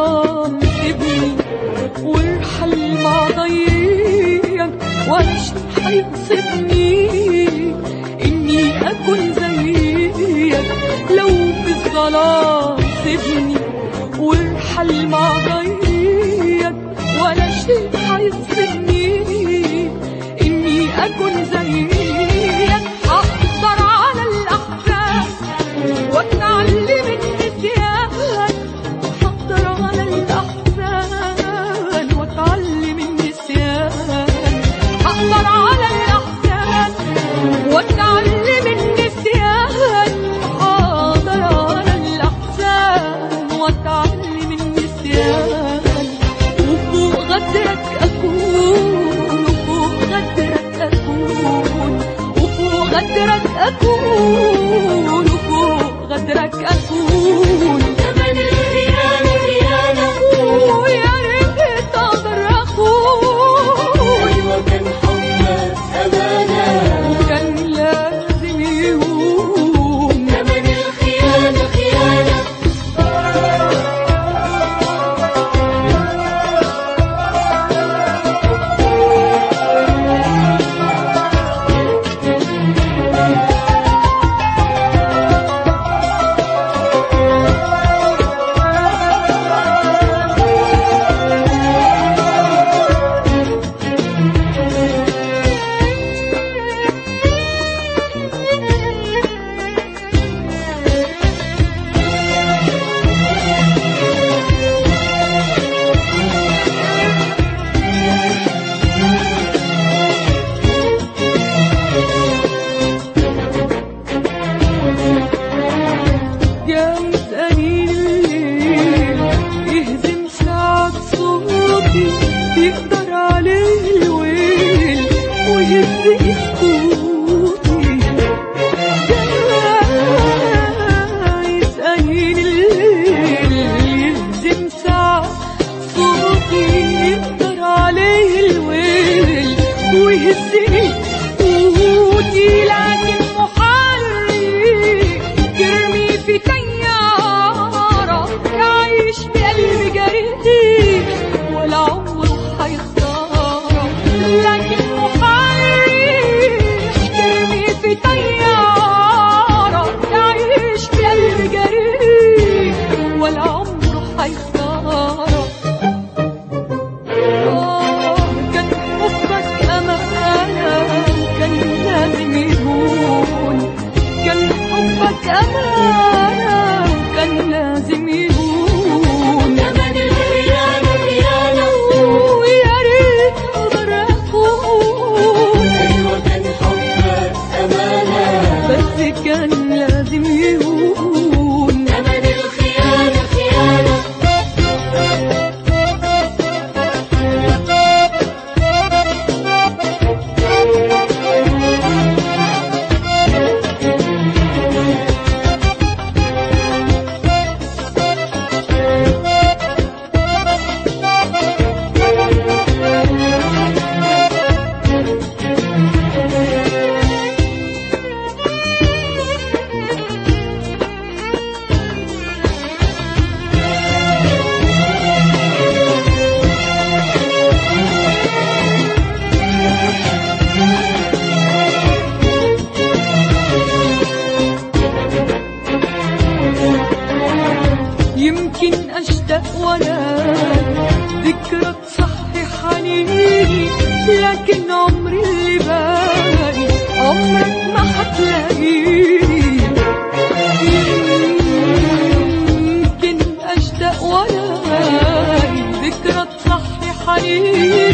الظلام سيبني وارحل مع ضيق ولا شيء هيغصبني اني اكون زيك لو في الظلام سيبني وارحل مع ضيق ولا شيء هيغصبني اني اكون زيك اقدر على الاحزان واتعلم النسيان اقدر على الاحزان واتعلم النسيان اقدر على الاحزان واتعلم النسيان اقدر على الاحزان واتعلم النسيان وفوق غدرك اكون وفوق غدرك اكون وفوق غدرك اكون وفوق غدرك اكون ثمن الخيانة خيانة ويا ريت اقدر اخون أيوة كان حبك أمانة كان لازم يهون ثمن الخيانة خيانة جاوز قليل يهزم ساعة صوتي يقدر عليه الويل ويهز سكوتي جايز قليل يهزم ساعة صوتي يقدر عليه الويل ويهزني قوتي لكن محرك يرمي في طيارة يعيش بقلب جريح ولا عمره هيختار لكن محرك يرمي في طيارة يعيش بقلب جريح ولا عمره هيختار كان حبك أمانة وكان لازم يهون كان حبك أمانة وكان لازم يهون ثمن الخيانة خيانة ويا ريت أقدر أكون أيوة كان حبك أمانة بس كان لازم يهون ثمن الخيانة خيانة يمكن أشتاق ولا ذكرى تصحي حنيني لكن عمري اللي باقي عمرك ما هتلاقيني يمكن أشتاق ولا ذكرى تصحي حنيني